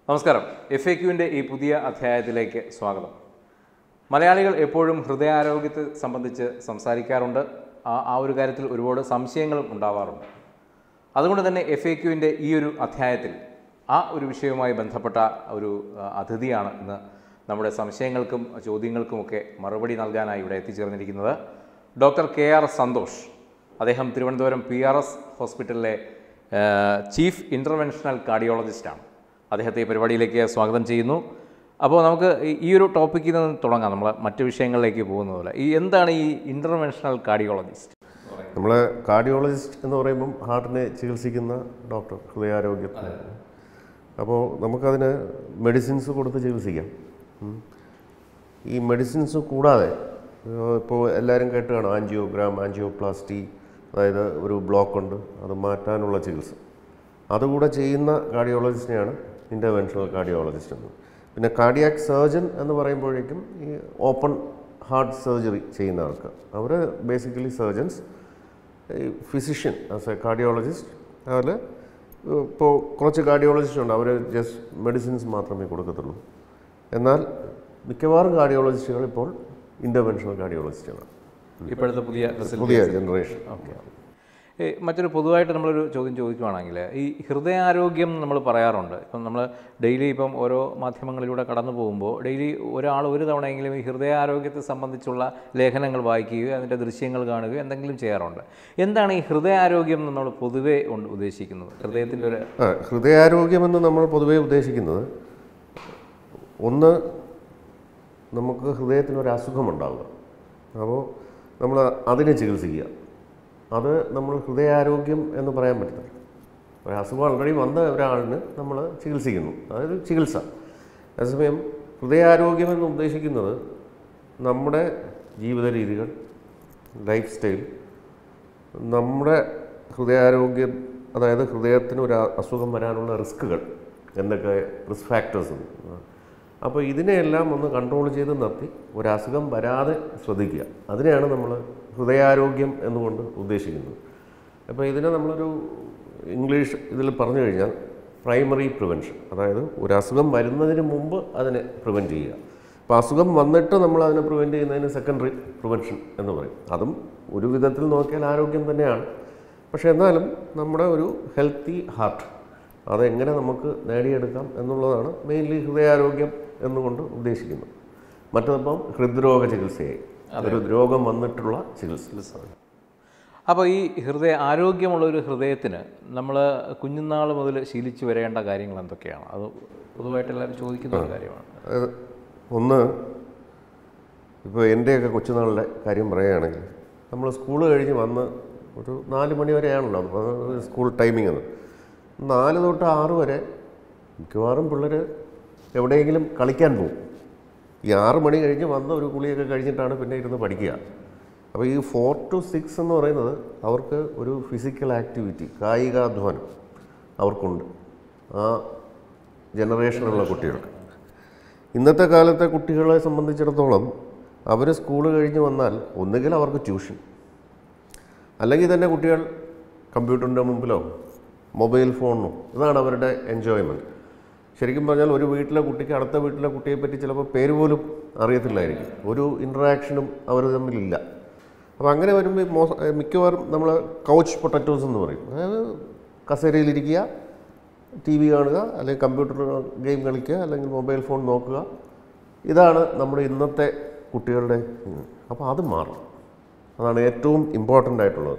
നമസ്കാരം F A ക്യുവിൻ്റെ ഈ പുതിയ അധ്യായത്തിലേക്ക് സ്വാഗതം മലയാളികൾ എപ്പോഴും ഹൃദയാരോഗ്യത്തെ സംബന്ധിച്ച് സംസാരിക്കാറുണ്ട് ആ ആ ഒരു കാര്യത്തിൽ ഒരുപാട് സംശയങ്ങളും ഉണ്ടാവാറുണ്ട് അതുകൊണ്ട് തന്നെ എഫ് എ ക്യുവിൻ്റെ ഈ ഒരു അധ്യായത്തിൽ ആ ഒരു വിഷയവുമായി ബന്ധപ്പെട്ട ഒരു ആ, അതിഥിയാണ് ഇന്ന് നമ്മുടെ സംശയങ്ങൾക്കും ചോദ്യങ്ങൾക്കുമൊക്കെ മറുപടി നൽകാനായി ഇവിടെ എത്തിച്ചേർന്നിരിക്കുന്നത് ഡോക്ടർ കെ ആർ സന്തോഷ് അദ്ദേഹം തിരുവനന്തപുരം പി ആർ എസ് ഹോസ്പിറ്റലിലെ ആ, ചീഫ് ഇൻ്റർവെൻഷണൽ കാർഡിയോളജിസ്റ്റാണ് അദ്ദേഹത്തെ ഈ പരിപാടിയിലേക്ക് സ്വാഗതം ചെയ്യുന്നു അപ്പോൾ നമുക്ക് ഈ- ഈ ഒരു ടോപ്പിക്കിൽ നിന്ന് തുടങ്ങാം നമ്മൾ മറ്റു വിഷയങ്ങളിലേക്ക് പോകുന്ന പോലെ ഈ എന്താണ് ഈ ഇൻ്റർവെൻഷണൽ കാർഡിയോളജിസ്റ്റ് നമ്മൾ കാർഡിയോളജിസ്റ്റ് എന്ന് പറയുമ്പം ഹാർട്ടിനെ ചികിത്സിക്കുന്ന ഡോക്ടർ ഹൃദയാരോഗ്യത്തിന് അപ്പോൾ നമുക്കതിന് മെഡിസിൻസ് കൊടുത്ത് ചികിത്സിക്കാം ഉം. ഈ മെഡിസിൻസ് കൂടാതെ ഏഹ്, ഇപ്പോൾ എല്ലാവരും കേട്ട് കാണും ആൻജിയോഗ്രാം ആൻജിയോപ്ലാസ്റ്റി അതായത് ഒരു ബ്ലോക്ക് ഉണ്ട് അത് മാറ്റാനുള്ള ചികിത്സ അതുകൂടെ ചെയ്യുന്ന കാർഡിയോളജിസ്റ്റിനെയാണ് ഇൻ്റർവെൻഷണൽ കാർഡിയോളജിസ്റ്റ് എന്ന് പിന്നെ കാർഡിയാക് സർജൻ എന്ന് പറയുമ്പോഴേക്കും ഈ ഓപ്പൺ ഹാർട്ട് സർജറി ചെയ്യുന്ന ആൾക്കാർ അവർ ബേസിക്കലി സർജൻസ് ഈ ഫിസിഷ്യൻ ആസ് എ കാർഡിയോളജിസ്റ്റ് അതിൽ ഇപ്പോൾ കുറച്ച് കാർഡിയോളജിസ്റ്റ് ഉണ്ട് അവർ ജസ്റ്റ് മെഡിസിൻസ് മാത്രമേ കൊടുക്കത്തുള്ളൂ എന്നാൽ മിക്കവാറും കാർഡിയോളജിസ്റ്റുകൾ ഇപ്പോൾ ഇൻ്റർവെൻഷണൽ കാർഡിയോളജിസ്റ്റുകളാണ് ഇപ്പോഴത്തെ പുതിയ facility. പുതിയ ജനറേഷൻ ഏ, മറ്റൊരു പൊതുവായിട്ട് നമ്മളൊരു ചോദ്യം ചോദിക്കുവാണെങ്കിൽ ഈ ഹൃദയാരോഗ്യം നമ്മൾ പറയാറുണ്ട് ഇപ്പം നമ്മൾ ഡെയിലി ഇപ്പം ഓരോ മാധ്യമങ്ങളിലൂടെ കടന്നു പോകുമ്പോൾ ഡെയിലി ഒരാൾ ഒരു തവണയെങ്കിലും ഈ ഹൃദയാരോഗ്യത്തെ സംബന്ധിച്ചുള്ള ലേഖനങ്ങൾ വായിക്കുകയോ അതിൻ്റെ ദൃശ്യങ്ങൾ കാണുകയോ എന്തെങ്കിലും ചെയ്യാറുണ്ട് എന്താണ് ഈ ഹൃദയാരോഗ്യം എന്ന് നമ്മൾ പൊതുവേ ഉണ്ട് ഉദ്ദേശിക്കുന്നത് ഹൃദയത്തിൻ്റെ ഒരു ആ ഹൃദയാരോഗ്യമെന്ന് നമ്മൾ പൊതുവേ ഉദ്ദേശിക്കുന്നത് ഒന്ന് നമുക്ക് ഹൃദയത്തിനൊരു അസുഖമുണ്ടാവുക അപ്പോൾ നമ്മൾ അതിനെ ചികിത്സിക്കുക അത് നമ്മൾ ഹൃദയാരോഗ്യം എന്ന് പറയാൻ പറ്റില്ല ഒരു അസുഖം ഓൾറെഡി വന്ന ഒരാളിന് നമ്മൾ ചികിത്സിക്കുന്നു അതായത് ചികിത്സ അതേസമയം ഹൃദയാരോഗ്യം എന്ന് ഉദ്ദേശിക്കുന്നത് നമ്മുടെ ജീവിത രീതികൾ ലൈഫ് സ്റ്റൈൽ നമ്മുടെ ഹൃദയാരോഗ്യം അതായത് ഹൃദയത്തിന് ഒരു അസുഖം വരാനുള്ള റിസ്ക്കുകൾ എന്തൊക്കെ റിസ്ക് ഫാക്ടേഴ്സ് ഉണ്ട് അപ്പോൾ ഇതിനെയെല്ലാം ഒന്ന് കൺട്രോൾ ചെയ്ത് നിർത്തി ഒരു അസുഖം വരാതെ ശ്രദ്ധിക്കുക അതിനെയാണ് നമ്മൾ ഹൃദയാരോഗ്യം എന്നുകൊണ്ട് ഉദ്ദേശിക്കുന്നത് അപ്പോൾ ഇതിനെ നമ്മളൊരു ഇംഗ്ലീഷ് ഇതിൽ പറഞ്ഞു കഴിഞ്ഞാൽ പ്രൈമറി പ്രിവെൻഷൻ അതായത് ഒരു അസുഖം വരുന്നതിന് മുമ്പ് അതിനെ പ്രിവെൻറ്റ് ചെയ്യുക അപ്പോൾ അസുഖം വന്നിട്ട് നമ്മൾ അതിനെ പ്രിവെൻറ്റ് ചെയ്യുന്നതിന് സെക്കൻഡറി പ്രിവെൻഷൻ എന്ന് പറയും അതും ഒരു വിധത്തിൽ നോക്കിയാൽ ആരോഗ്യം തന്നെയാണ് പക്ഷേ എന്നാലും നമ്മുടെ ഒരു ഹെൽത്തി ഹാർട്ട് അതെങ്ങനെ നമുക്ക് നേടിയെടുക്കാം എന്നുള്ളതാണ് മെയിൻലി ഹൃദയാരോഗ്യം എന്നുകൊണ്ട് ഉദ്ദേശിക്കുന്നത് മറ്റൊപ്പം ഹൃദ്രോഗ ചികിത്സയായി ഒരു രോഗം വന്നിട്ടുള്ള ചികിത്സ അപ്പോൾ ഈ ഹൃദയ ആരോഗ്യമുള്ള ഒരു ഹൃദയത്തിന് നമ്മൾ കുഞ്ഞുനാൾ മുതൽ ശീലിച്ചു വരേണ്ട കാര്യങ്ങൾ എന്തൊക്കെയാണ് അത് പൊതുവായിട്ട് എല്ലാവരും ചോദിക്കുന്ന ഒരു കാര്യമാണ് അതായത് ഒന്ന് ഇപ്പോൾ എൻ്റെയൊക്കെ കൊച്ചുനാളിലെ കാര്യം പറയുകയാണെങ്കിൽ നമ്മൾ സ്കൂൾ കഴിഞ്ഞ് വന്ന് ഒരു നാല് മണി വരെയാണല്ലോ അത് സ്കൂൾ ടൈമിംഗ് അത് നാല് തൊട്ട് ആറ് വരെ മിക്കവാറും പിള്ളേർ എവിടെയെങ്കിലും കളിക്കാൻ പോകും ഈ ആറ് മണി കഴിഞ്ഞ് വന്ന ഒരു കുളിയൊക്കെ കഴിഞ്ഞിട്ടാണ് പിന്നെ ഇരുന്ന് പഠിക്കുക അപ്പോൾ ഈ ഫോർ ടു സിക്സ് എന്ന് പറയുന്നത് അവർക്ക് ഒരു ഫിസിക്കൽ ആക്ടിവിറ്റി കായികാധ്വാനം അവർക്കുണ്ട് ആ ജനറേഷനിലുള്ള കുട്ടികൾക്ക് ഇന്നത്തെ കാലത്തെ കുട്ടികളെ സംബന്ധിച്ചിടത്തോളം അവർ സ്കൂൾ കഴിഞ്ഞ് വന്നാൽ ഒന്നുകിൽ അവർക്ക് ട്യൂഷൻ അല്ലെങ്കിൽ തന്നെ കുട്ടികൾ കമ്പ്യൂട്ടറിൻ്റെ മുമ്പിലോ മൊബൈൽ ഫോണിനോ ഇതാണ് അവരുടെ എൻജോയ്മെൻറ്റ് ശരിക്കും പറഞ്ഞാൽ ഒരു വീട്ടിലെ കുട്ടിക്ക് അടുത്ത വീട്ടിലെ കുട്ടിയെ പറ്റി ചിലപ്പോൾ പേര് പോലും അറിയത്തില്ലായിരിക്കും ഒരു ഇൻട്രാക്ഷനും അവർ തമ്മിലില്ല അപ്പോൾ അങ്ങനെ വരുമ്പോൾ ഈ മോശ മിക്കവാറും നമ്മൾ കൗച്ച് പൊട്ടറ്റോസ് എന്ന് പറയും അതായത് കസേരയിലിരിക്കുക ടി വി കാണുക അല്ലെങ്കിൽ കമ്പ്യൂട്ടർ ഗെയിം കളിക്കുക അല്ലെങ്കിൽ മൊബൈൽ ഫോൺ നോക്കുക ഇതാണ് നമ്മുടെ ഇന്നത്തെ കുട്ടികളുടെ അപ്പോൾ അത് മാറണം അതാണ് ഏറ്റവും ഇമ്പോർട്ടൻ്റ് ആയിട്ടുള്ളത്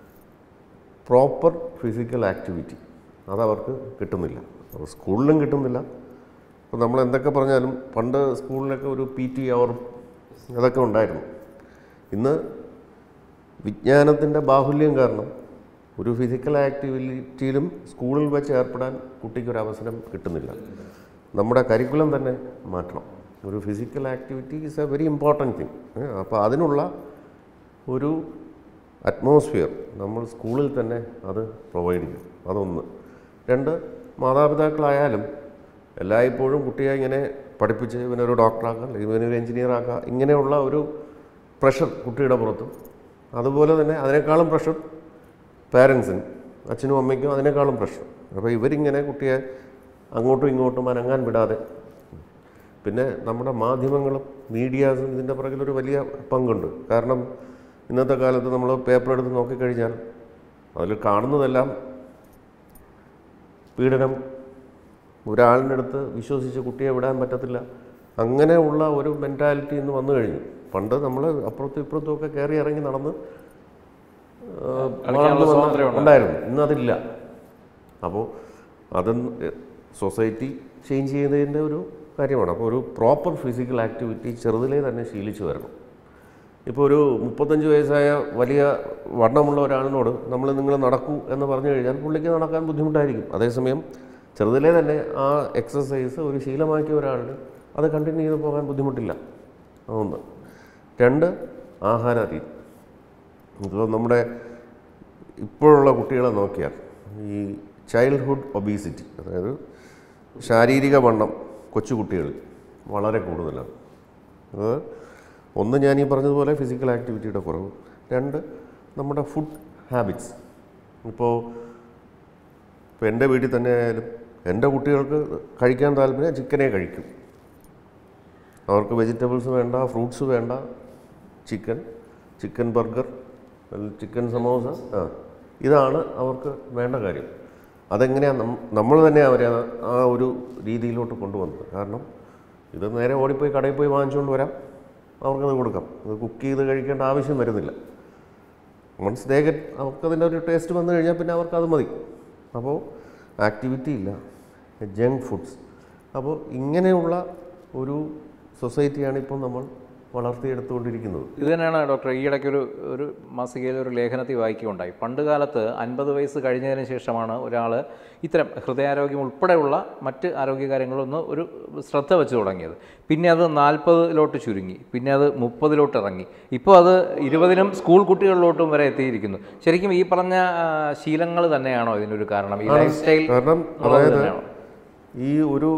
പ്രോപ്പർ ഫിസിക്കൽ ആക്ടിവിറ്റി അതവർക്ക് കിട്ടുന്നില്ല അപ്പോൾ സ്കൂളിലും കിട്ടുന്നില്ല അപ്പോൾ നമ്മൾ എന്തൊക്കെ പറഞ്ഞാലും പണ്ട് സ്കൂളിലൊക്കെ ഒരു പി ടി അവർ അതൊക്കെ ഉണ്ടായിരുന്നു ഇന്ന് വിജ്ഞാനത്തിൻ്റെ ബാഹുല്യം കാരണം ഒരു ഫിസിക്കൽ ആക്ടിവിറ്റിയിലും സ്കൂളിൽ വെച്ച് ഏർപ്പെടാൻ കുട്ടിക്കൊരു അവസരം കിട്ടുന്നില്ല നമ്മുടെ കരിക്കുലം തന്നെ മാറ്റണം ഒരു physical activity is a very important thing അപ്പോൾ അതിനുള്ള ഒരു അറ്റ്മോസ്ഫിയർ നമ്മൾ സ്കൂളിൽ തന്നെ അത് പ്രൊവൈഡ് ചെയ്യും അതൊന്ന് രണ്ട് മാതാപിതാക്കളായാലും എല്ലായ്പ്പോഴും കുട്ടിയെ ഇങ്ങനെ പഠിപ്പിച്ച് ഇവനൊരു ഡോക്ടറാക്കുക അല്ലെങ്കിൽ ഇവനൊരു എഞ്ചിനീയർ ആക്കുക ഇങ്ങനെയുള്ള ഒരു പ്രഷർ കുട്ടിയുടെ പുറത്തും അതുപോലെ തന്നെ അതിനേക്കാളും പ്രഷർ പാരൻസിന് അച്ഛനും അമ്മയ്ക്കും അതിനേക്കാളും പ്രഷർ അപ്പോൾ ഇവരിങ്ങനെ കുട്ടിയെ അങ്ങോട്ടും ഇങ്ങോട്ടും അനങ്ങാൻ വിടാതെ പിന്നെ നമ്മുടെ മാധ്യമങ്ങളും മീഡിയാസും ഇതിൻ്റെ പുറകിലൊരു വലിയ പങ്കുണ്ട് കാരണം ഇന്നത്തെ കാലത്ത് നമ്മൾ പേപ്പർ എടുത്ത് നോക്കിക്കഴിഞ്ഞാൽ അതിൽ കാണുന്നതെല്ലാം പീഡനം ഒരാളിൻ്റെ അടുത്ത് വിശ്വസിച്ച് കുട്ടിയെ വിടാൻ പറ്റത്തില്ല അങ്ങനെയുള്ള ഒരു മെൻറ്റാലിറ്റി ഇന്ന് വന്നു കഴിഞ്ഞു പണ്ട് നമ്മൾ അപ്പുറത്തും ഇപ്പുറത്തും ഒക്കെ കയറി ഇറങ്ങി നടന്ന് ആ, കളിക്കാനുള്ള വളർന്നു വന്ന- സ്വാതന്ത്ര്യം ഉണ്ടായിരുന്നു ഇന്നതില്ല അപ്പോൾ അത് സൊസൈറ്റി ചേഞ്ച് ചെയ്യുന്നതിൻ്റെ ഒരു കാര്യമാണ് അപ്പോൾ ഒരു പ്രോപ്പർ ഫിസിക്കൽ ആക്ടിവിറ്റി ചെറുതിലേ തന്നെ ശീലിച്ചു വരണം ഇപ്പോൾ ഒരു മുപ്പത്തഞ്ച് വയസ്സായ വലിയ വണ്ണമുള്ള ഒരാളിനോട് നമ്മൾ നിങ്ങൾ നടക്കൂ എന്ന് പറഞ്ഞു കഴിഞ്ഞാൽ പുള്ളിക്ക് നടക്കാൻ ബുദ്ധിമുട്ടായിരിക്കും അതേസമയം ചെറുതിലേ തന്നെ ആ എക്സസൈസ് ഒരു ശീലമാക്കിയ ഒരാളിന് അത് കണ്ടിന്യൂ ചെയ്ത് പോകാൻ ബുദ്ധിമുട്ടില്ല അതൊന്ന് രണ്ട് ആഹാരരീതി ഇപ്പോൾ നമ്മുടെ ഇപ്പോഴുള്ള കുട്ടികളെ നോക്കിയാൽ ഈ ചൈൽഡ്ഹുഡ് ഒബീസിറ്റി അതായത് ശാരീരിക വണ്ണം കൊച്ചുകുട്ടികളിൽ വളരെ കൂടുതലാണ് അത് ഒന്ന് ഞാൻ ഈ പറഞ്ഞതുപോലെ ഫിസിക്കൽ ആക്ടിവിറ്റിയുടെ കുറവ് രണ്ട് നമ്മുടെ ഫുഡ് ഹാബിറ്റ്സ് ഇപ്പോൾ ഇപ്പോൾ എൻ്റെ വീട്ടിൽ തന്നെ ആയാലും എൻ്റെ കുട്ടികൾക്ക് കഴിക്കാൻ താല്പര്യം ചിക്കനേ കഴിക്കും അവർക്ക് വെജിറ്റബിൾസ് വേണ്ട ഫ്രൂട്ട്സ് വേണ്ട chicken chicken burger chicken samosa ആ ഇതാണ് അവർക്ക് വേണ്ട കാര്യം അതെങ്ങനെയാണ് നമ്മൾ തന്നെ അവരെ ആ- ആ ഒരു രീതിയിലോട്ട് കൊണ്ടുവന്നത് കാരണം ഇത് നേരെ ഓടിപ്പോയി കടയിൽ പോയി വാങ്ങിച്ചുകൊണ്ട് വരാം അവർക്കത് കൊടുക്കാം അത് കുക്ക് ചെയ്ത് കഴിക്കേണ്ട ആവശ്യം വരുന്നില്ല വൺസ് ദേ ഗെറ്റ് അവർക്കതിൻ്റെ ഒരു ടേസ്റ്റ് വന്നു കഴിഞ്ഞാൽ പിന്നെ അവർക്കത് മതി അപ്പോൾ ആക്ടിവിറ്റി ഇല്ല ജങ്ക് ഫുഡ്സ് അപ്പോൾ ഇങ്ങനെയുള്ള ഒരു സൊസൈറ്റിയാണ് ഇപ്പോൾ നമ്മൾ വളർത്തിയെടുത്തുകൊണ്ടിരിക്കുന്നത് ഇത് തന്നെയാണ് ഡോക്ടർ ഈയിടയ്ക്ക് ഒരു ഒരു മാസികയിൽ ഒരു ലേഖനത്തിൽ വായിക്കുകയുണ്ടായി പണ്ട് കാലത്ത് അൻപത് വയസ്സ് കഴിഞ്ഞതിന് ശേഷമാണ് ഒരാൾ ഇത്തരം ഹൃദയാരോഗ്യം ഉൾപ്പെടെയുള്ള മറ്റ് ആരോഗ്യകാര്യങ്ങളൊന്ന് ഒരു ശ്രദ്ധ വെച്ച് തുടങ്ങിയത് പിന്നെ അത് നാൽപ്പതിലോട്ട് ചുരുങ്ങി പിന്നെ അത് മുപ്പതിലോട്ട് ഇറങ്ങി ഇപ്പോൾ അത് ഇരുപതിനും സ്കൂൾ കുട്ടികളിലോട്ടും വരെ എത്തിയിരിക്കുന്നു ശരിക്കും ഈ പറഞ്ഞ ശീലങ്ങൾ തന്നെയാണോ ഇതിനൊരു കാരണം ഈ ലൈഫ് സ്റ്റൈൽ കാരണം അതായത് ഈ ഒരു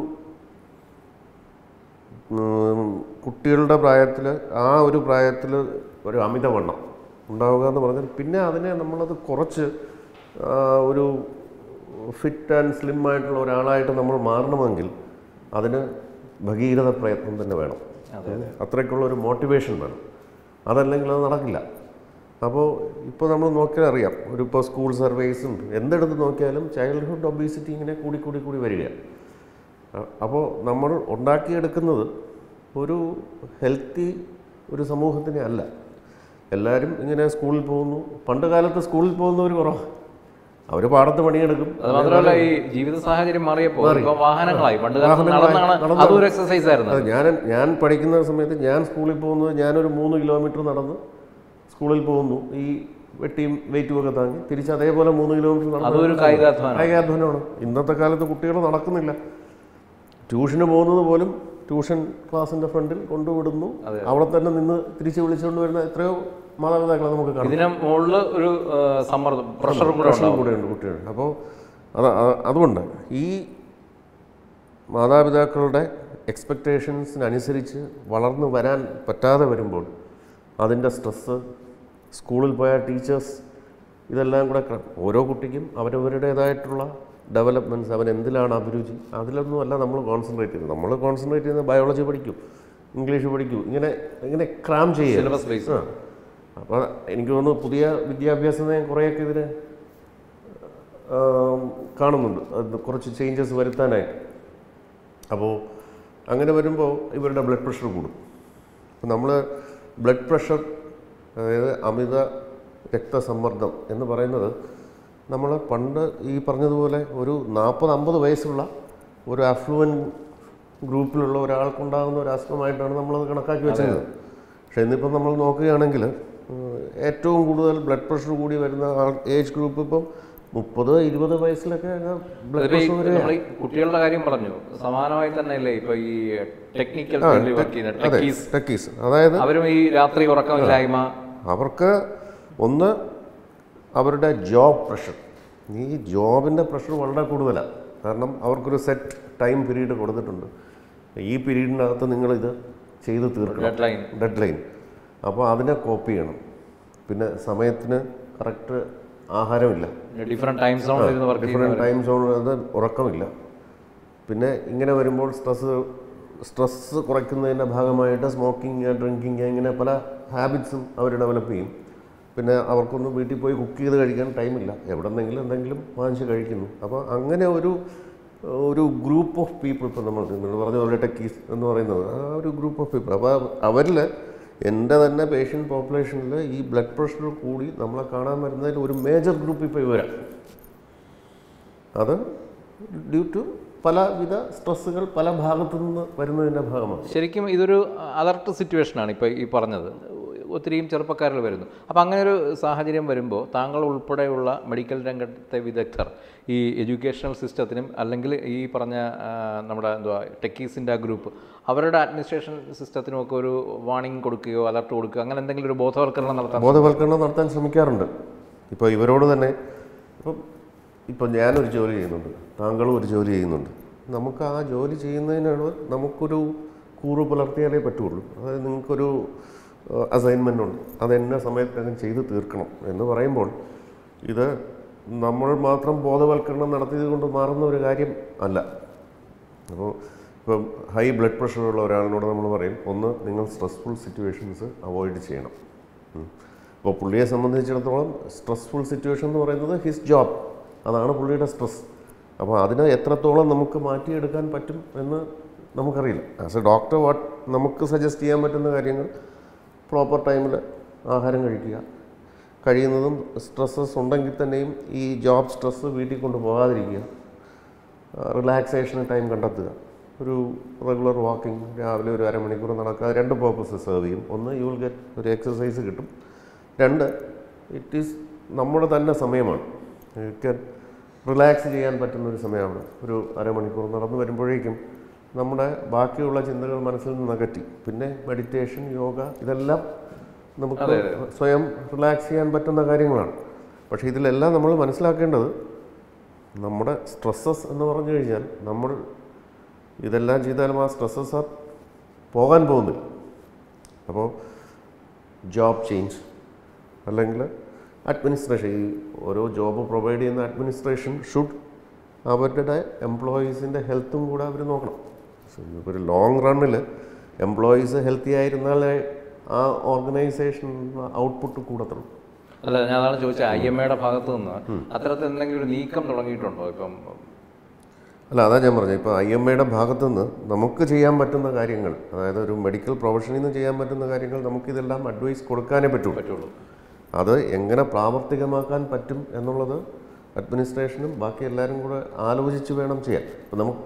ഉം, കുട്ടികളുടെ പ്രായത്തിൽ ആ ഒരു പ്രായത്തിൽ ഒരു അമിതവണ്ണം ഉണ്ടാവുക എന്ന് പറഞ്ഞാൽ പിന്നെ അതിനെ നമ്മളത് കുറച്ച് ആ, ഒരു ഫിറ്റ് ആൻഡ് സ്ലിം ആയിട്ടുള്ള ഒരാളായിട്ട് നമ്മൾ മാറണമെങ്കിൽ അതിന് ഭഗീരഥ പ്രയത്നം തന്നെ വേണം അത്രയ്ക്കുള്ള ഒരു മോട്ടിവേഷൻ വേണം അതല്ലെങ്കിൽ അത് നടക്കില്ല അപ്പോൾ ഇപ്പോൾ നമ്മൾ നോക്കിയാൽ അറിയാം ഒരു ഇപ്പോൾ സ്കൂൾ സർവേസും എന്തെടുത്ത് നോക്കിയാലും ചൈൽഡ്ഹുഡ് ഒബീസിറ്റി ഇങ്ങനെ കൂടി കൂടി കൂടി വരികയാണ് അപ്പോൾ നമ്മൾ ഉണ്ടാക്കിയെടുക്കുന്നത് ഒരു ഹെൽത്തി ഒരു സമൂഹത്തിനെ അല്ല എല്ലാവരും ഇങ്ങനെ സ്കൂളിൽ പോകുന്നു പണ്ട് കാലത്ത് സ്കൂളിൽ പോകുന്നവർ കുറവാണ് അവർ പാടത്ത് പണിയെടുക്കും അത് മാത്രമല്ല ഈ ജീവിത സാഹചര്യം മാറിയപ്പോൾ ഇപ്പൊ വാഹനങ്ങളായി പണ്ട് കാലത്ത് വാഹനങ്ങളായി, നടന്നാണ് നടന്നാണ്. അതും ഒരു എക്സസൈസ് ആയിരുന്നു അത് ഞാൻ ഞാൻ പഠിക്കുന്ന സമയത്ത് ഞാൻ സ്കൂളിൽ പോകുന്നത് ഞാനൊരു മൂന്ന് കിലോമീറ്റർ നടന്ന് സ്കൂളിൽ പോകുന്നു ഈ വെട്ടിയും വെയിറ്റും ഒക്കെ താങ്ങി തിരിച്ച് അതേപോലെ മൂന്ന് കിലോമീറ്റർ നടന്ന് അതും ഒരു കായികാധ്വാനം കായികാധ്വാനമാണ് ഇന്നത്തെ കാലത്ത് കുട്ടികൾ നടക്കുന്നില്ല ട്യൂഷന് പോകുന്നത് പോലും ട്യൂഷൻ ക്ലാസ്സിന്റെ ഫ്രണ്ടിൽ കൊണ്ടുവിടുന്നു അവിടെ തന്നെ നിന്ന് തിരിച്ച് വിളിച്ചുകൊണ്ട് വരുന്ന എത്രയോ മാതാപിതാക്കളെ നമുക്ക് കാണാം ഇതിന് മുകളിൽ ഒരു ആ, സമ്മർദ്ദം പ്രഷറും കൂടെ പ്രശ്നം ഉണ്ടാവും കൂടെയുണ്ട് കുട്ടികളുണ്ട് അപ്പോൾ അത് അത് അതുകൊണ്ട് ഈ മാതാപിതാക്കളുടെ എക്സ്പെക്റ്റേഷൻസിനനുസരിച്ച് വളർന്നു വരാൻ പറ്റാതെ വരുമ്പോൾ അതിൻ്റെ സ്ട്രെസ്സ് സ്കൂളിൽ പോയ ടീച്ചേഴ്സ് ഇതെല്ലാം കൂടെ ക- ഓരോ കുട്ടിക്കും അവരവരുടേതായിട്ടുള്ള ഡെവലപ്മെൻറ്റ്സ് അവൻ എന്തിലാണ് അഭിരുചി അതിലൊന്നും അല്ല നമ്മൾ കോൺസെൻട്രേറ്റ് ചെയ്യുന്നത് നമ്മൾ കോൺസെൻട്രേറ്റ് ചെയ്യുന്നത് ബയോളജി പഠിക്കും ഇംഗ്ലീഷ് പഠിക്കൂ ഇങ്ങനെ ഇങ്ങനെ ക്രാം ചെയ്യുക സിലബസ് ബേസ് ആ അപ്പോൾ എനിക്ക് തോന്നുന്നു പുതിയ വിദ്യാഭ്യാസ നയം കുറേയൊക്കെ ഇതിന് ആം, കാണുന്നുണ്ട് അത് കുറച്ച് ചേഞ്ചസ് വരുത്താനായിട്ട് അപ്പോൾ അങ്ങനെ വരുമ്പോൾ ഇവരുടെ ബ്ലഡ് പ്രഷർ കൂടും അപ്പോൾ നമ്മൾ ബ്ലഡ് പ്രഷർ അതായത് അമിത രക്തസമ്മർദ്ദം എന്ന് പറയുന്നത് നമ്മൾ പണ്ട് ഈ പറഞ്ഞതുപോലെ ഒരു നാൽപ്പത് അമ്പത് വയസ്സുള്ള ഒരു അഫ്ലുവൻ ഗ്രൂപ്പിലുള്ള ഒരാൾക്കുണ്ടാകുന്ന ഒരു അസുഖമായിട്ടാണ് നമ്മളത് കണക്കാക്കി വെച്ചിരുന്നത് പക്ഷേ ഇന്നിപ്പം നമ്മൾ നോക്കുകയാണെങ്കിൽ ഉം, ഏറ്റവും കൂടുതൽ ബ്ലഡ് പ്രഷർ കൂടി വരുന്ന ആൾ ഏജ് ഗ്രൂപ്പ് ഇപ്പം മുപ്പത് ഇരുപത് വയസ്സിലൊക്കെ ബ്ലഡ് ഇതിപ്പോ ഈ പ്രഷർ വരെ നമ്മൾ ഈ കുട്ടികളുടെ കാര്യം പറഞ്ഞു സമാനമായി തന്നെ അല്ലേ ഇപ്പൊ ഈ ടെക്നിക്കൽ ഫീൽഡിൽ വർക്ക് ചെയ്യുന്ന അതെ ടെക്കീസ് ടെക്കീസ് അതായത് അവരും ഈ രാത്രി ഉറക്കമില്ലായ്മ അവർക്ക് ഒന്ന് അവരുടെ ജോബ് പ്രഷർ ഈ ജോബിൻ്റെ പ്രഷർ വളരെ കൂടുതലാണ് കാരണം അവർക്കൊരു സെറ്റ് ടൈം പീരീഡ് കൊടുത്തിട്ടുണ്ട് ഈ പീരീഡിനകത്ത് നിങ്ങളിത് ചെയ്ത് തീർക്കണം ഡെഡ് ലൈൻ ഡെഡ് ലൈൻ അപ്പോൾ അതിനെ കോപ്പി ചെയ്യണം പിന്നെ സമയത്തിന് കറക്റ്റ് ആഹാരമില്ല ഡിഫറെന്റ് ടൈം സോണിൽ ഇരുന്ന് വർക്ക് ചെയ്യുന്ന ഡിഫറെൻറ്റ് ടൈം സോൺ അത് ഉറക്കമില്ല പിന്നെ ഇങ്ങനെ വരുമ്പോൾ സ്ട്രെസ് സ്ട്രെസ് കുറയ്ക്കുന്നതിൻ്റെ ഭാഗമായിട്ട് സ്മോക്കിങ് ഡ്രിങ്കിങ് ഇങ്ങനെ പല ഹാബിറ്റ്സും അവർ ഡെവലപ്പ് ചെയ്യും പിന്നെ അവർക്കൊന്നും വീട്ടിൽ പോയി കുക്ക് ചെയ്ത് കഴിക്കാൻ ടൈമില്ല എവിടെ നിന്നെങ്കിലും എന്തെങ്കിലും വാങ്ങിച്ച് കഴിക്കുന്നു അപ്പോൾ അങ്ങനെ ഒരു ഒരു ഗ്രൂപ്പ് ഓഫ് പീപ്പിൾ ഇപ്പോൾ നമ്മൾ നിങ്ങൾ പറഞ്ഞ പോലെ ടെക്കീസ് എന്ന് പറയുന്നത് ആ ഒരു ഗ്രൂപ്പ് ഓഫ് പീപ്പിൾ അപ്പോൾ അവരിൽ എൻ്റെ തന്നെ പേഷ്യൻ്റ് പോപ്പുലേഷനിൽ ഈ ബ്ലഡ് പ്രഷർ കൂടി നമ്മളെ കാണാൻ വരുന്നതിൽ ഒരു മേജർ ഗ്രൂപ്പ് ഇപ്പോൾ ഇവരാണ് അത് ഡ്യൂ ടു പലവിധ സ്ട്രെസ്സുകൾ പല ഭാഗത്തു നിന്ന് വരുന്നതിൻ്റെ ഭാഗമാണ് ശരിക്കും ഇതൊരു അലർട്ട് സിറ്റുവേഷനാണ് ഇപ്പോൾ ഈ പറഞ്ഞത് ഒത്തിരിയും ചെറുപ്പക്കാരിൽ വരുന്നു അപ്പോൾ അങ്ങനെ ഒരു സാഹചര്യം വരുമ്പോൾ താങ്കൾ ഉൾപ്പെടെയുള്ള മെഡിക്കൽ രംഗത്തെ വിദഗ്ധർ ഈ എഡ്യൂക്കേഷണൽ സിസ്റ്റത്തിനും അല്ലെങ്കിൽ ഈ പറഞ്ഞ ആ, നമ്മുടെ എന്തുവാ ടെക്കീസിൻ്റെ ആ ഗ്രൂപ്പ് അവരുടെ അഡ്മിനിസ്ട്രേഷൻ സിസ്റ്റത്തിനും ഒക്കെ ഒരു വാണിംഗ് കൊടുക്കുകയോ അലർട്ട് കൊടുക്കുകയോ അങ്ങനെ എന്തെങ്കിലും ഒരു ബോധവൽക്കരണം നടത്താൻ ബോധവൽക്കരണം നടത്താൻ ശ്രമിക്കാറുണ്ട് ഇപ്പോൾ ഇവരോട് തന്നെ ഇപ്പം ഇപ്പം ഞാനൊരു ജോലി ചെയ്യുന്നുണ്ട് താങ്കളും ഒരു ജോലി ചെയ്യുന്നുണ്ട് നമുക്ക് ആ ജോലി ചെയ്യുന്നതിനാണ് നമുക്കൊരു കൂറ് പുലർത്തിയാലേ പറ്റുള്ളൂ അതായത് നിങ്ങൾക്കൊരു അസൈൻമെൻ്റ് ഉണ്ട് അത് എന്ന സമയത്തകം ചെയ്ത് തീർക്കണം എന്ന് പറയുമ്പോൾ ഇത് നമ്മൾ മാത്രം ബോധവൽക്കരണം നടത്തിയത് കൊണ്ട് മാറുന്ന ഒരു കാര്യം അല്ല അപ്പോൾ ഇപ്പം ഹൈ ബ്ലഡ് പ്രഷറുള്ള ഒരാളിനോട് നമ്മൾ പറയും ഒന്ന് നിങ്ങൾ സ്ട്രെസ്ഫുൾ സിറ്റുവേഷൻസ് അവോയ്ഡ് ചെയ്യണം ഉം. അപ്പോൾ പുള്ളിയെ സംബന്ധിച്ചിടത്തോളം സ്ട്രെസ്ഫുൾ സിറ്റുവേഷൻ എന്ന് പറയുന്നത് ഹിസ് ജോബ് അതാണ് പുള്ളിയുടെ സ്ട്രെസ് അപ്പോൾ അതിനെ എത്രത്തോളം നമുക്ക് മാറ്റിയെടുക്കാൻ പറ്റും എന്ന് നമുക്കറിയില്ല ആസ് എ ഡോക്ടർ വാട്ട് നമുക്ക് സജസ്റ്റ് ചെയ്യാൻ പറ്റുന്ന കാര്യങ്ങൾ പ്രോപ്പർ ടൈമിൽ ആഹാരം കഴിക്കുക കഴിയുന്നതും സ്ട്രെസ്സസ് ഉണ്ടെങ്കിൽ തന്നെയും ഈ ജോബ് സ്ട്രെസ്സ് വീട്ടിൽ കൊണ്ട് പോകാതിരിക്കുക റിലാക്സേഷന് ടൈം കണ്ടെത്തുക ഒരു റെഗുലർ വാക്കിംഗ് രാവിലെ ഒരു അരമണിക്കൂർ നടക്കുക അത് രണ്ട് പർപ്പസ് സെർവ് ചെയ്യും ഒന്ന് യു വിൽ ഗെറ്റ് ഒരു എക്സസൈസ് കിട്ടും രണ്ട് ഇറ്റ് ഈസ് നമ്മുടെ തന്നെ സമയമാണ് യു ക്യാൻ റിലാക്സ് ചെയ്യാൻ പറ്റുന്ന ഒരു സമയമാണ് ഒരു അരമണിക്കൂർ നടന്നു വരുമ്പോഴേക്കും നമ്മുടെ ബാക്കിയുള്ള ചിന്തകൾ മനസ്സിൽ നിന്ന് അകറ്റി പിന്നെ മെഡിറ്റേഷൻ യോഗ ഇതെല്ലാം നമുക്ക് സ്വയം റിലാക്സ് ചെയ്യാൻ പറ്റുന്ന കാര്യങ്ങളാണ് പക്ഷേ ഇതിലെല്ലാം നമ്മൾ മനസ്സിലാക്കേണ്ടത് നമ്മുടെ സ്ട്രെസ്സസ് എന്ന് പറഞ്ഞു കഴിഞ്ഞാൽ നമ്മൾ ഇതെല്ലാം ചെയ്താലും ആ സ്ട്രെസ്സസ് ആ പോകാൻ പോകുന്നില്ല അപ്പോൾ ജോബ് ചേഞ്ച് അല്ലെങ്കിൽ അഡ്മിനിസ്ട്രേഷൻ ഈ ഓരോ ജോബ് പ്രൊവൈഡ് ചെയ്യുന്ന അഡ്മിനിസ്ട്രേഷൻ ഷുഡ് അവരുടെ എംപ്ലോയീസിൻ്റെ ഹെൽത്തും കൂടെ അവർ നോക്കണം So, ഒരു ലോങ് റണ്ണിൽ എംപ്ലോയീസ് ഹെൽത്തി ആയിരുന്നാലേ ആ ഓർഗനൈസേഷൻ ഔട്ട്പുട്ട് കൂടത്തുള്ളൂ അല്ല ഞാൻ അതാണ് ചോദിച്ചത് ഐ എം എയുടെ ഭാഗത്ത് നിന്ന് അത്തരത്തിൽ എന്തെങ്കിലും ഒരു നീക്കം തുടങ്ങിയിട്ടുണ്ടോ ഇപ്പം അല്ല അതാ ഞാൻ പറഞ്ഞത് ഇപ്പോൾ ഐ എം എയുടെ ഭാഗത്തു നിന്ന് നമുക്ക് ചെയ്യാൻ പറ്റുന്ന കാര്യങ്ങൾ അതായത് ഒരു മെഡിക്കൽ പ്രൊഫഷനിൽ നിന്ന് ചെയ്യാൻ പറ്റുന്ന കാര്യങ്ങൾ നമുക്കിതെല്ലാം അഡ്വൈസ് കൊടുക്കാനേ പറ്റുള്ളൂ പറ്റുള്ളൂ അത് എങ്ങനെ പ്രാവർത്തികമാക്കാൻ പറ്റും എന്നുള്ളത് അഡ്മിനിസ്ട്രേഷനും ബാക്കി എല്ലാവരും കൂടെ ആലോചിച്ച് വേണം ചെയ്യാൻ അപ്പോൾ നമുക്ക്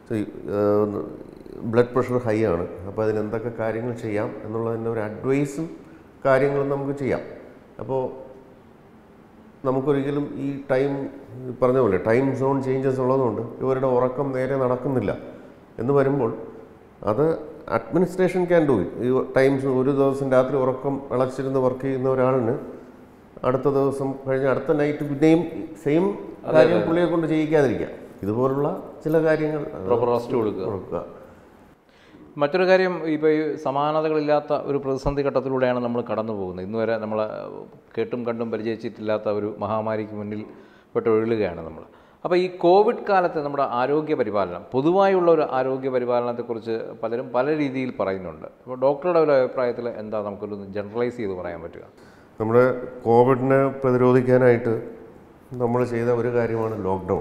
ബ്ലഡ് പ്രഷർ ഹൈ ആണ് അപ്പോൾ അതിന് എന്തൊക്കെ കാര്യങ്ങൾ ചെയ്യാം എന്നുള്ളതിൻ്റെ ഒരു അഡ്വൈസും കാര്യങ്ങളും നമുക്ക് ചെയ്യാം അപ്പോൾ നമുക്കൊരിക്കലും ഈ ടൈം പറഞ്ഞ പോലെ ടൈം സോൺ ചേഞ്ചസ് ഉള്ളതുകൊണ്ട് ഇവരുടെ ഉറക്കം നേരെ നടക്കുന്നില്ല എന്ന് വരുമ്പോൾ അത് അഡ്മിനിസ്ട്രേഷൻ ക്യാൻ ഡു ഇറ്റ് ഈ ടൈംസ് ഒരു ദിവസം രാത്രി ഉറക്കം ഇളച്ചിരുന്ന് വർക്ക് ചെയ്യുന്ന ഒരാളിന് അടുത്ത ദിവസം കഴിഞ്ഞ് അടുത്ത നൈറ്റ് പിന്നെയും സെയിം കാര്യം പുള്ളിയെ കൊണ്ട് ചെയ്യിക്കാതിരിക്കാം ഇതുപോലുള്ള ചില കാര്യങ്ങൾ പ്രോപ്പർ റെസ്റ്റ് കൊടുക്കുക കൊടുക്കുക മറ്റൊരു കാര്യം ഇപ്പോൾ ഈ സമാനതകളില്ലാത്ത ഒരു പ്രതിസന്ധി ഘട്ടത്തിലൂടെയാണ് നമ്മൾ കടന്നു പോകുന്നത് ഇന്ന് വരെ നമ്മൾ കേട്ടും കണ്ടും പരിചയിച്ചിട്ടില്ലാത്ത ഒരു മഹാമാരിക്ക് മുന്നിൽ പെട്ടൊഴുകുകയാണ് നമ്മൾ അപ്പോൾ ഈ കോവിഡ് കാലത്തെ നമ്മുടെ ആരോഗ്യ പരിപാലനം പൊതുവായുള്ള ഒരു ആരോഗ്യ പരിപാലനത്തെക്കുറിച്ച് പലരും പല രീതിയിൽ പറയുന്നുണ്ട് അപ്പോൾ ഡോക്ടറുടെ ഒരു അഭിപ്രായത്തിൽ എന്താ നമുക്കൊരു ജനറലൈസ് ചെയ്ത് പറയാൻ പറ്റുക നമ്മുടെ കോവിഡിനെ പ്രതിരോധിക്കാനായിട്ട് നമ്മൾ ചെയ്ത ഒരു കാര്യമാണ് ലോക്ക്ഡൗൺ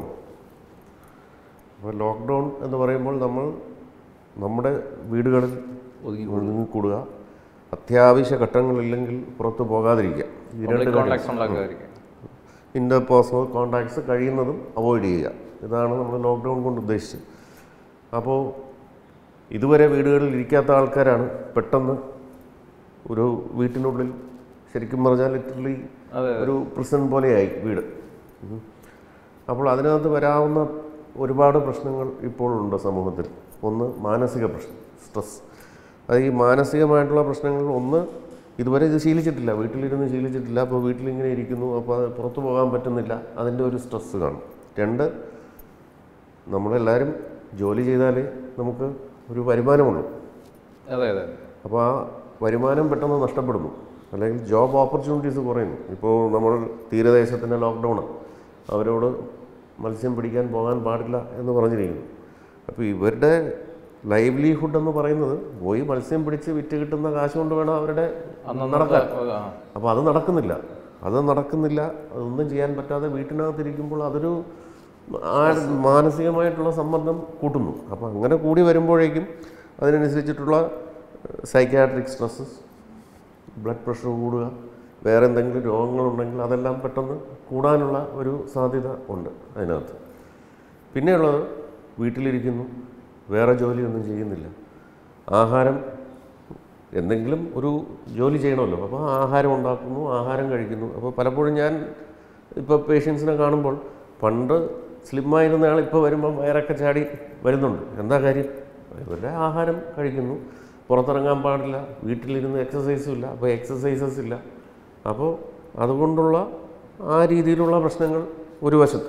അപ്പോൾ ലോക്ക്ഡൗൺ എന്ന് പറയുമ്പോൾ നമ്മൾ നമ്മുടെ വീടുകളിൽ ഒതുങ്ങിക്കൂടുക അത്യാവശ്യ ഘട്ടങ്ങളില്ലെങ്കിൽ പുറത്ത് പോകാതിരിക്കുക ഈ രണ്ട് കാര്യം കോൺടാക്ട്സ് ഉണ്ടാക്കുമായിരിക്കും ഇൻ്റർ പേഴ്സണൽ കോണ്ടാക്ട്സ് കഴിയുന്നതും അവോയ്ഡ് ചെയ്യുക ഇതാണ് നമ്മൾ ലോക്ക്ഡൗൺ കൊണ്ട് ഉദ്ദേശിച്ചത് അപ്പോൾ ഇതുവരെ വീടുകളിൽ ഇരിക്കാത്ത ആൾക്കാരാണ് പെട്ടെന്ന് ഒരു വീട്ടിനുള്ളിൽ ശരിക്കും പറഞ്ഞാൽ ലിറ്ററലി ഒരു പ്രിസൺ പോലെയായി വീട് ഉം. അപ്പോൾ അതിനകത്ത് വരാവുന്ന ഒരുപാട് പ്രശ്നങ്ങൾ ഇപ്പോൾ ഉണ്ട് സമൂഹത്തിൽ ഒന്ന് മാനസിക പ്രശ്നം സ്ട്രെസ് അത് ഈ മാനസികമായിട്ടുള്ള പ്രശ്നങ്ങൾ ഒന്ന് ഇതുവരെ ഇത് ശീലിച്ചിട്ടില്ല വീട്ടിലിരുന്ന് ശീലിച്ചിട്ടില്ല അപ്പോൾ വീട്ടിലിങ്ങനെ ഇരിക്കുന്നു അപ്പോൾ അത് പുറത്തു പോകാൻ പറ്റുന്നില്ല അതിൻ്റെ ഒരു സ്ട്രെസ്സ് കാണും രണ്ട് നമ്മളെല്ലാവരും ജോലി ചെയ്താലേ നമുക്ക് ഒരു വരുമാനമുള്ളൂ അതെ അതെ അപ്പോൾ ആ വരുമാനം പെട്ടെന്ന് നഷ്ടപ്പെടുന്നു അല്ലെങ്കിൽ ജോബ് ഓപ്പർച്യൂണിറ്റീസ് കുറയുന്നു ഇപ്പോൾ നമ്മൾ തീരദേശത്തിൻ്റെ ലോക്ക്ഡൗൺ അവരോട് മത്സ്യം പിടിക്കാൻ പോകാൻ പാടില്ല എന്ന് പറഞ്ഞിരിക്കുന്നു അപ്പോൾ ഇവരുടെ ലൈവ്ലിഹുഡ് എന്ന് പറയുന്നത് പോയി മത്സ്യം പിടിച്ച് വിറ്റ് കിട്ടുന്ന കാശ് കൊണ്ട് വേണം അവരുടെ നടക്കാൻ ആ. അപ്പോൾ അത് നടക്കുന്നില്ല അത് നടക്കുന്നില്ല അതൊന്നും ചെയ്യാൻ പറ്റാതെ വീട്ടിനകത്തിരിക്കുമ്പോൾ അതൊരു ആ- മാനസികമായിട്ടുള്ള സമ്മർദ്ദം കൂട്ടുന്നു അപ്പോൾ അങ്ങനെ കൂടി വരുമ്പോഴേക്കും അതിനനുസരിച്ചിട്ടുള്ള സൈക്കാട്രിക് സ്ട്രെസ്സസ് ബ്ലഡ് പ്രഷർ കൂടുക വേറെ എന്തെങ്കിലും രോഗങ്ങളുണ്ടെങ്കിൽ അതെല്ലാം പെട്ടെന്ന് കൂടാനുള്ള ഒരു സാധ്യത ഉണ്ട് അതിനകത്ത് പിന്നെയുള്ളത് വീട്ടിലിരിക്കുന്നു വേറെ ജോലിയൊന്നും ചെയ്യുന്നില്ല ആഹാരം എന്തെങ്കിലും ഒരു ജോലി ചെയ്യണമല്ലോ അപ്പോൾ ആഹാരം ഉണ്ടാക്കുന്നു ആഹാരം കഴിക്കുന്നു അപ്പോൾ പലപ്പോഴും ഞാൻ ഇപ്പോൾ പേഷ്യൻസിനെ കാണുമ്പോൾ പണ്ട് സ്ലിമ്മായിരുന്ന ആൾ ഇപ്പോൾ വരുമ്പം വയറൊക്കെ ചാടി വരുന്നുണ്ട് എന്താ കാര്യം ഇവരുടെ ആഹാരം കഴിക്കുന്നു പുറത്തിറങ്ങാൻ പാടില്ല വീട്ടിലിരുന്ന് എക്സസൈസും ഇല്ല അപ്പോൾ എക്സസൈസസ് ഇല്ല അപ്പോൾ അതുകൊണ്ടുള്ള ആ രീതിയിലുള്ള പ്രശ്നങ്ങൾ ഒരു വശത്ത്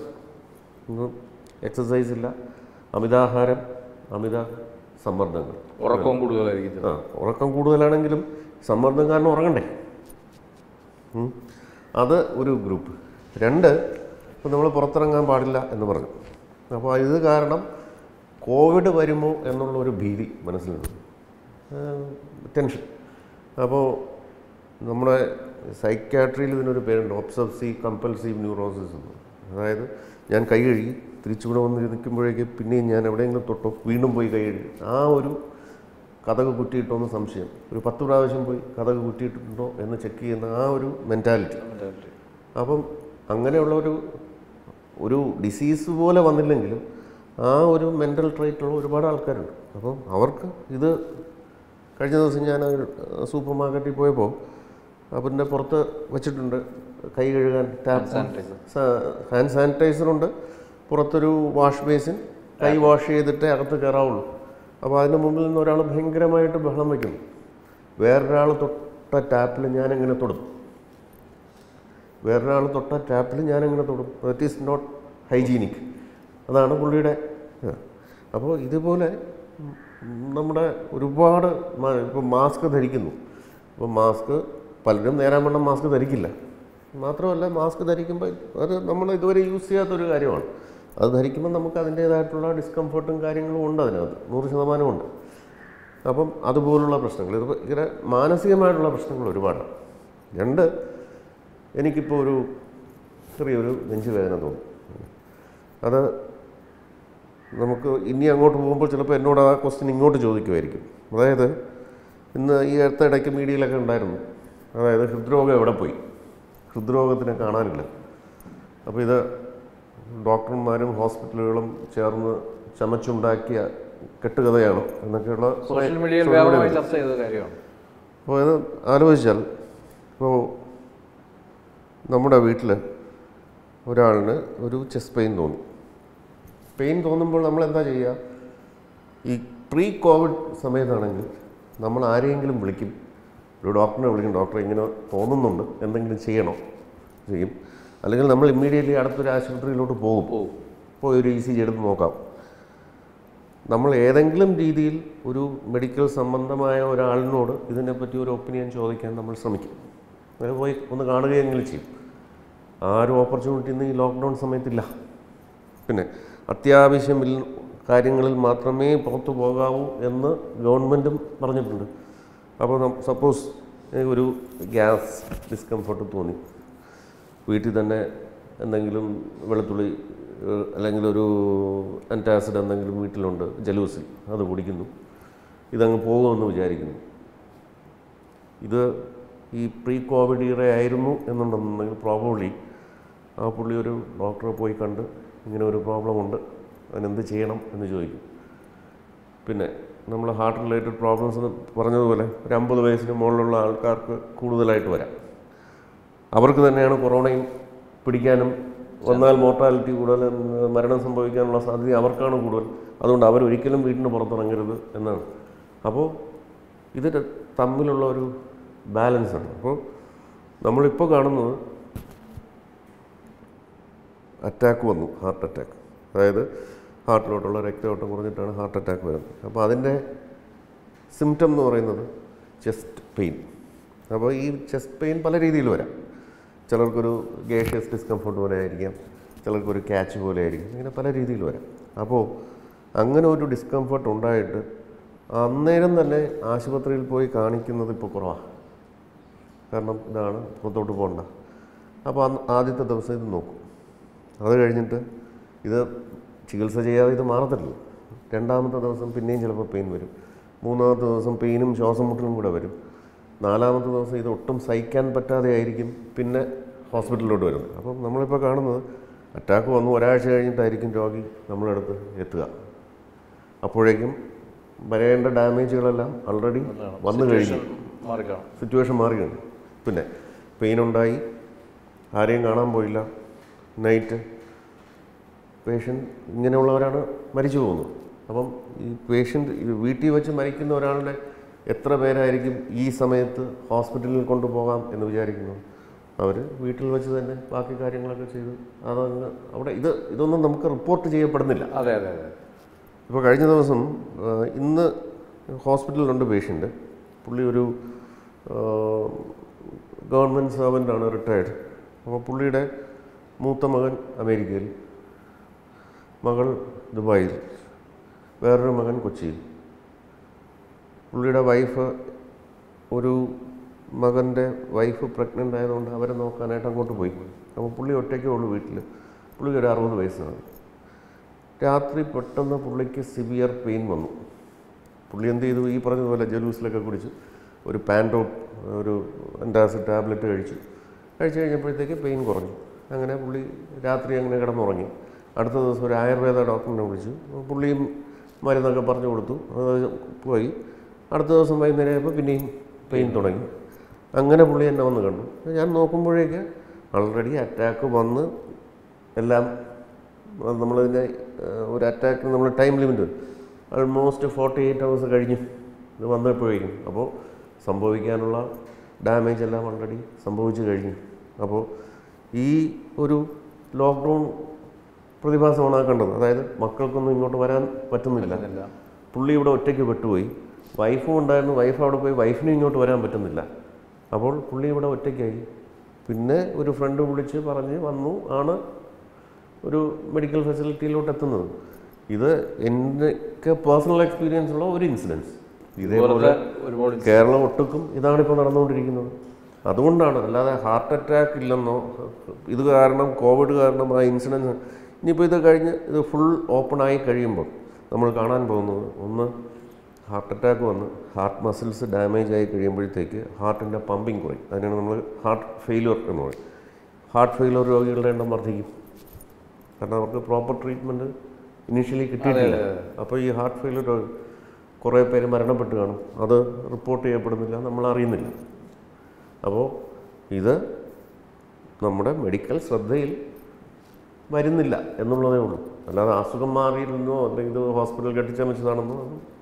എക്സസൈസ് ഇല്ല അമിതാഹാരം അമിത സമ്മർദ്ദങ്ങൾ ഉറക്കവും കൂടുതലായിരിക്കും ആ ഉറക്കം കൂടുതലാണെങ്കിലും സമ്മർദ്ദം കാരണം ഉറങ്ങണ്ടേ ഉം. അത് ഒരു ഗ്രൂപ്പ് രണ്ട് ഇപ്പം നമ്മൾ പുറത്തിറങ്ങാൻ പാടില്ല എന്ന് പറഞ്ഞു അപ്പോൾ ഇത് കാരണം കോവിഡ് വരുമോ എന്നുള്ള ഒരു ഭീതി മനസ്സിലുണ്ട് ടെൻഷൻ അപ്പോൾ നമ്മുടെ സൈക്യാട്രിയിൽ ഇതിനൊരു പേരുണ്ട് ഒബ്സർസീവ് കമ്പൽസീവ് ന്യൂറോസിസ് എന്ന് അതായത് ഞാൻ കൈ കഴുകി തിരിച്ചുകൂടെ വന്ന് നിൽക്കുമ്പോഴേക്ക് പിന്നെയും ഞാൻ എവിടെയെങ്കിലും തൊട്ടോ വീണ്ടും പോയി കൈ കഴുകി ആ ഒരു കഥക് കുറ്റിയിട്ടോ എന്ന് സംശയം ഒരു പത്ത് പ്രാവശ്യം പോയി കഥക് കുറ്റിയിട്ടുണ്ടോ എന്ന് ചെക്ക് ചെയ്യുന്ന ആ ഒരു മെൻറ്റാലിറ്റി അപ്പം അങ്ങനെയുള്ള ഒരു ഒരു ഡിസീസ് പോലെ വന്നില്ലെങ്കിലും ആ ഒരു മെൻ്റൽ ട്രൈറ്റുള്ള ഒരുപാട് ആൾക്കാരുണ്ട് അപ്പം അവർക്ക് ഇത് കഴിഞ്ഞ ദിവസം ഞാൻ സൂപ്പർ മാർക്കറ്റിൽ പോയപ്പോൾ അതിൻ്റെ പുറത്ത് വെച്ചിട്ടുണ്ട് കൈ കഴുകാൻ ടാപ്പ് ഹാൻഡ് സാനിറ്റൈസറുണ്ട് പുറത്തൊരു വാഷ് ബേസിൻ കൈ വാഷ് ചെയ്തിട്ടേ അകത്ത് കയറാവുള്ളൂ അപ്പോൾ അതിന് മുമ്പിൽ നിന്ന് ഒരാൾ ഭയങ്കരമായിട്ട് ബഹളം വയ്ക്കുന്നു വേറൊരാൾ തൊട്ട ടാപ്പിൽ ഞാനെങ്ങനെ തൊടും വേറൊരാൾ തൊട്ട ടാപ്പിൽ ഞാനെങ്ങനെ തൊടും ദറ്റ് ഈസ് നോട്ട് ഹൈജീനിക് അതാണ് പുള്ളിയുടെ ഇത്. അപ്പോൾ ഇതുപോലെ ഉം, നമ്മുടെ ഒരുപാട് ഇപ്പോൾ മാസ്ക് ധരിക്കുന്നു അപ്പോൾ മാസ്ക് പലരും നേരാൻ വണ്ണം മാസ്ക് ധരിക്കില്ല മാത്രമല്ല മാസ്ക് ധരിക്കുമ്പോൾ അത് നമ്മൾ ഇതുവരെ യൂസ് ചെയ്യാത്തൊരു കാര്യമാണ് അത് ധരിക്കുമ്പോൾ നമുക്ക് അതിൻ്റേതായിട്ടുള്ള ഡിസ്കംഫർട്ടും കാര്യങ്ങളും ഉണ്ട് അതിനകത്ത് നൂറ് ശതമാനമുണ്ട് അപ്പം അതുപോലുള്ള പ്രശ്നങ്ങൾ ഇത് ഇങ്ങനെ മാനസികമായിട്ടുള്ള പ്രശ്നങ്ങൾ ഒരുപാടാണ് രണ്ട് എനിക്കിപ്പോൾ ഒരു ചെറിയൊരു നെഞ്ചുവേദന തോന്നും അത് നമുക്ക് ഇനി അങ്ങോട്ട് പോകുമ്പോൾ ചിലപ്പോൾ എന്നോട് ആ ക്വസ്റ്റ്യൻ ഇങ്ങോട്ട് ചോദിക്കുമായിരിക്കും അതായത് ഇന്ന് ഈ അടുത്തിടയ്ക്ക് മീഡിയയിലൊക്കെ ഉണ്ടായിരുന്നു അതായത് ഹൃദ്രോഗം എവിടെ പോയി ഹൃദ്രോഗത്തിനെ കാണാനില്ല അപ്പോൾ ഇത് ഡോക്ടർമാരും ഹോസ്പിറ്റലുകളും ചേർന്ന് ചമച്ചുണ്ടാക്കിയ കെട്ടുകഥയാണ് എന്നൊക്കെയുള്ള കുറേ സോഷ്യൽ മീഡിയയിൽ social വ്യാപകമായി media- ചർച്ച ചെയ്ത കാര്യമാണ് അപ്പോൾ ഇത് ആലോചിച്ചാൽ ഇപ്പോൾ നമ്മുടെ വീട്ടിൽ ഒരാളിന് ഒരു ചെസ്റ്റ് പെയിൻ തോന്നി പെയിൻ തോന്നുമ്പോൾ നമ്മൾ എന്താ ചെയ്യുക ഈ പ്രീ കോവിഡ് സമയത്താണെങ്കിൽ നമ്മൾ ആരെയെങ്കിലും വിളിക്കും ഒരു ഡോക്ടറിനെ വിളിക്കും ഡോക്ടറെ ഇങ്ങനെ തോന്നുന്നുണ്ട് എന്തെങ്കിലും ചെയ്യണോ ചെയ്യും അല്ലെങ്കിൽ നമ്മൾ ഇമ്മീഡിയറ്റ്ലി അടുത്തൊരു ആശുപത്രിയിലോട്ട് പോകും പോവും. പോയി ഒരു ഇ സി ജി എടുത്ത് നോക്കാം നമ്മൾ ഏതെങ്കിലും രീതിയിൽ ഒരു മെഡിക്കൽ സംബന്ധമായ ഒരാളിനോട് ഇതിനെപ്പറ്റി ഒരു ഒപ്പീനിയൻ ചോദിക്കാൻ നമ്മൾ ശ്രമിക്കും അങ്ങനെ പോയി ഒന്ന് കാണുകയെങ്കിലും ചെയ്യും ആ ഒരു ഓപ്പർച്യൂണിറ്റി ഇന്ന് ഈ ലോക്ക്ഡൗൺ സമയത്തില്ല പിന്നെ അത്യാവശ്യം ഇൽ- കാര്യങ്ങളിൽ മാത്രമേ പുറത്തു പോകാവൂ എന്ന് ഗവൺമെൻറ്റും പറഞ്ഞിട്ടുണ്ട് അപ്പോൾ സപ്പോസ് ഒരു ഗ്യാസ് ഡിസ്കംഫർട്ട് തോന്നി വീട്ടിൽ തന്നെ എന്തെങ്കിലും വെളുത്തുള്ളി ഏഹ്, അല്ലെങ്കിൽ ഒരു അൻറ്റാസിഡ് എന്തെങ്കിലും വീട്ടിലുണ്ട് ജലൂസിൽ അത് കുടിക്കുന്നു ഇതങ്ങ് പോകുമെന്ന് വിചാരിക്കുന്നു ഇത് ഈ പ്രീ കോവിഡ് ഇയറ ആയിരുന്നു എന്നുണ്ടെന്നുണ്ടെങ്കിൽ പ്രോബബ്ലി ആ പുള്ളി ഒരു ഡോക്ടറെ പോയി കണ്ട് ഇങ്ങനെ ഒരു പ്രോബ്ലം ഉണ്ട് അതിനെന്ത് ചെയ്യണം എന്ന് ചോദിക്കും പിന്നെ നമ്മൾ ഹാർട്ട് റിലേറ്റഡ് പ്രോബ്ലംസ് എന്ന് പറഞ്ഞതുപോലെ ഒരു അമ്പത് വയസ്സിന് മുകളിലുള്ള ആൾക്കാർക്ക് കൂടുതലായിട്ട് വരാം അവർക്ക് തന്നെയാണ് കൊറോണയും പിടിക്കാനും വന്നാൽ മോർട്ടാലിറ്റി കൂടുതൽ ഉം, മരണം സംഭവിക്കാനുള്ള സാധ്യത അവർക്കാണ് കൂടുതൽ അതുകൊണ്ട് അവരൊരിക്കലും വീടിന് പുറത്തിറങ്ങരുത് എന്നാണ് അപ്പോൾ ഇത് ര- തമ്മിലുള്ള ഒരു ബാലൻസാണ് അപ്പോൾ നമ്മളിപ്പോൾ കാണുന്നത് അറ്റാക്ക് വന്നു ഹാർട്ട് അറ്റാക്ക് അതായത് ഹാർട്ടിലോട്ടുള്ള രക്തയോട്ടം കുറഞ്ഞിട്ടാണ് ഹാർട്ട് അറ്റാക്ക് വരുന്നത് അപ്പോൾ അതിൻ്റെ സിംറ്റം എന്ന് പറയുന്നത് ചെസ്റ്റ് പെയിൻ അപ്പോൾ ഈ ചെസ്റ്റ് പെയിൻ പല രീതിയിൽ വരാം ചിലർക്കൊരു ഗേഷ്യസ് ഡിസ്കംഫർട്ട് പോലെ ആയിരിക്കാം ചിലർക്കൊരു ക്യാച്ച് പോലെ ആയിരിക്കും ഇങ്ങനെ പല രീതിയിൽ വരാം അപ്പോൾ അങ്ങനെ ഒരു ഡിസ്കംഫർട്ട് ഉണ്ടായിട്ട് അന്നേരം തന്നെ ആശുപത്രിയിൽ പോയി കാണിക്കുന്നത് ഇപ്പോൾ കുറവാണ് കാരണം ഇതാണ് പുറത്തോട്ട് പോകണ്ട അപ്പോൾ അന്ന് ആദ്യത്തെ ദിവസം ഇത് നോക്കും അത് കഴിഞ്ഞിട്ട് ഇത് ചികിത്സ ചെയ്യാതെ ഇത് മാറത്തില്ല രണ്ടാമത്തെ ദിവസം പിന്നെയും ചിലപ്പോൾ പെയിൻ വരും മൂന്നാമത്തെ ദിവസം പെയിനും ശ്വാസം മുട്ടലും കൂടെ വരും നാലാമത്തെ ദിവസം ഇത് ഒട്ടും സഹിക്കാൻ പറ്റാതെ ആയിരിക്കും പിന്നെ ഹോസ്പിറ്റലിലോട്ട് വരുന്നത് അപ്പം നമ്മളിപ്പോൾ കാണുന്നത് അറ്റാക്ക് വന്നു ഒരാഴ്ച കഴിഞ്ഞിട്ടായിരിക്കും രോഗി നമ്മളടുത്ത് എത്തുക അപ്പോഴേക്കും വരേണ്ട ഡാമേജുകളെല്ലാം ഓൾറെഡി വന്നു കഴിഞ്ഞു മാറിക്കാണും സിറ്റുവേഷൻ മാറിയുണ്ട് പിന്നെ പെയിൻ ഉണ്ടായി ആരെയും കാണാൻ പോയില്ല നൈറ്റ് പേഷ്യൻ്റ് ഇങ്ങനെയുള്ളവരാണ് മരിച്ചു പോകുന്നത് അപ്പം ഈ പേഷ്യൻ്റ് വീട്ടിൽ വെച്ച് മരിക്കുന്ന ഒരാളുടെ എത്ര പേരായിരിക്കും ഈ സമയത്ത് ഹോസ്പിറ്റലിൽ കൊണ്ടുപോകാം എന്ന് വിചാരിക്കുന്നു അവർ വീട്ടിൽ വെച്ച് തന്നെ ബാക്കി കാര്യങ്ങളൊക്കെ ചെയ്തു അതങ്ങ് അവിടെ ഇത് ഇതൊന്നും നമുക്ക് റിപ്പോർട്ട് ചെയ്യപ്പെടുന്നില്ല അതെ അതെ അതെ ഇപ്പോൾ കഴിഞ്ഞ ദിവസം ആ, ഇന്ന് ഹോസ്പിറ്റലിലുണ്ട് പേഷ്യൻ്റ് പുള്ളി ഒരു ഗവൺമെൻറ് സർവൻ്റാണ് റിട്ടയർഡ് അപ്പോൾ പുള്ളിയുടെ മൂത്ത മകൻ അമേരിക്കയിൽ മകൾ ദുബായിൽ വേറൊരു മകൻ കൊച്ചിയിൽ പുള്ളിയുടെ വൈഫ് ഒരു മകൻ്റെ വൈഫ് പ്രഗ്നൻ്റ് ആയതുകൊണ്ട് അവരെ നോക്കാനായിട്ട് അങ്ങോട്ട് പോയി അപ്പോൾ പുള്ളി ഒറ്റയ്ക്കേ ഉള്ളൂ വീട്ടിൽ പുള്ളിക്ക് ഒരു അറുപത് വയസ്സാണ് രാത്രി പെട്ടെന്ന് പുള്ളിക്ക് സിവിയർ പെയിൻ വന്നു പുള്ളി എന്ത് ചെയ്തു ഈ പറഞ്ഞതുപോലെ ജലൂസിലൊക്കെ കുടിച്ച് ഒരു പാൻഡോപ്പ് ഒരു അൻറ്റാസിഡ് ടാബ്ലറ്റ് കഴിച്ചു കഴിച്ച് കഴിഞ്ഞപ്പോഴത്തേക്ക് പെയിൻ കുറഞ്ഞു അങ്ങനെ പുള്ളി രാത്രി അങ്ങനെ കിടന്നുറങ്ങി അടുത്ത ദിവസം ഒരു ആയുർവേദ ഡോക്ടറിനെ വിളിച്ചു പുള്ളിയും മരുന്നൊക്കെ പറഞ്ഞു കൊടുത്തു അത് പോയി അടുത്ത ദിവസം വൈകുന്നേരം ആയപ്പോൾ പിന്നെയും പെയിൻ തുടങ്ങി അങ്ങനെ പുള്ളി എന്നെ വന്ന് കണ്ടു ഞാൻ നോക്കുമ്പോഴേക്ക് ഓൾറെഡി അറ്റാക്ക് വന്ന് എല്ലാം അത് നമ്മളിതിനെ ഏഹ്, ഒരു അറ്റാക്ക് നമ്മൾ time limit almost forty eight hours കഴിഞ്ഞു ഇത് വന്നപ്പോഴേക്കും അപ്പോൾ സംഭവിക്കാനുള്ള ഡാമേജ് എല്ലാം ഓൾറെഡി സംഭവിച്ചു കഴിഞ്ഞു അപ്പോൾ ഈ ഒരു ലോക്ക്ഡൗൺ പ്രതിഭാസമാണ് ആ കണ്ടത് അതായത് മക്കൾക്കൊന്നും ഇങ്ങോട്ട് വരാൻ പറ്റുന്നില്ല ഇല്ല. പുള്ളി ഇവിടെ ഒറ്റയ്ക്ക് പെട്ടുപോയി വൈഫും ഉണ്ടായിരുന്നു വൈഫ് അവിടെ പോയി വൈഫിനും ഇങ്ങോട്ട് വരാൻ പറ്റുന്നില്ല അപ്പോൾ പുള്ളി ഇവിടെ ഒറ്റയ്ക്കായി പിന്നെ ഒരു ഫ്രണ്ട് വിളിച്ച് പറഞ്ഞ് വന്നു ആണ് ഒരു മെഡിക്കൽ ഫെസിലിറ്റിയിലോട്ട് എത്തുന്നത് ഇത് എനിക്ക് പേഴ്സണൽ എക്സ്പീരിയൻസ് ഉള്ള ഒരു ഇൻസിഡൻസ് ഇതേപോലെ ഇതുപോലത്തെ ഒരുപാട് കേരളം ഒട്ടുക്കും ഇതാണ് ഇപ്പോൾ നടന്നുകൊണ്ടിരിക്കുന്നത് അതുകൊണ്ടാണ് അല്ലാതെ ഹാർട്ട് അറ്റാക്ക് ഇല്ലെന്നോ ഇത് കാരണം കോവിഡ് കാരണം ആ ഇൻസിഡൻസ് ഇനിയിപ്പോൾ ഇത് കഴിഞ്ഞ് ഇത് ഫുൾ ഓപ്പൺ ആയി കഴിയുമ്പോൾ നമ്മൾ കാണാൻ പോകുന്നത് ഒന്ന് ഹാർട്ട് അറ്റാക്ക് വന്ന് ഹാർട്ട് മസിൽസ് ഡാമേജ് ആയി കഴിയുമ്പോഴത്തേക്ക് ഹാർട്ടിൻ്റെ പമ്പിങ് കുറയും അതിനാണ് നമ്മൾ ഹാർട്ട് ഫെയിലുവർ എന്ന് പറയും ഹാർട്ട് ഫെയിലുവർ രോഗികളുടെ എണ്ണം വർദ്ധിക്കും കാരണം അവർക്ക് പ്രോപ്പർ ട്രീറ്റ്മെൻറ്റ് ഇനീഷ്യലി കിട്ടിയിട്ടില്ല അപ്പോൾ ഈ ഹാർട്ട് ഫെയിലുവർ കുറേ പേര് മരണപ്പെട്ട് കാണും അത് റിപ്പോർട്ട് ചെയ്യപ്പെടുന്നില്ല നമ്മൾ അറിയുന്നില്ല അപ്പോൾ ഇത് നമ്മുടെ മെഡിക്കൽ ശ്രദ്ധയിൽ വരുന്നില്ല എന്നുള്ളതേ ഉള്ളൂ അല്ലാതെ അസുഖം മാറിയിരുന്നോ അല്ലെങ്കിൽ ഇത് ഹോസ്പിറ്റൽ കെട്ടിച്ചമച്ചതാണെന്നോ അത്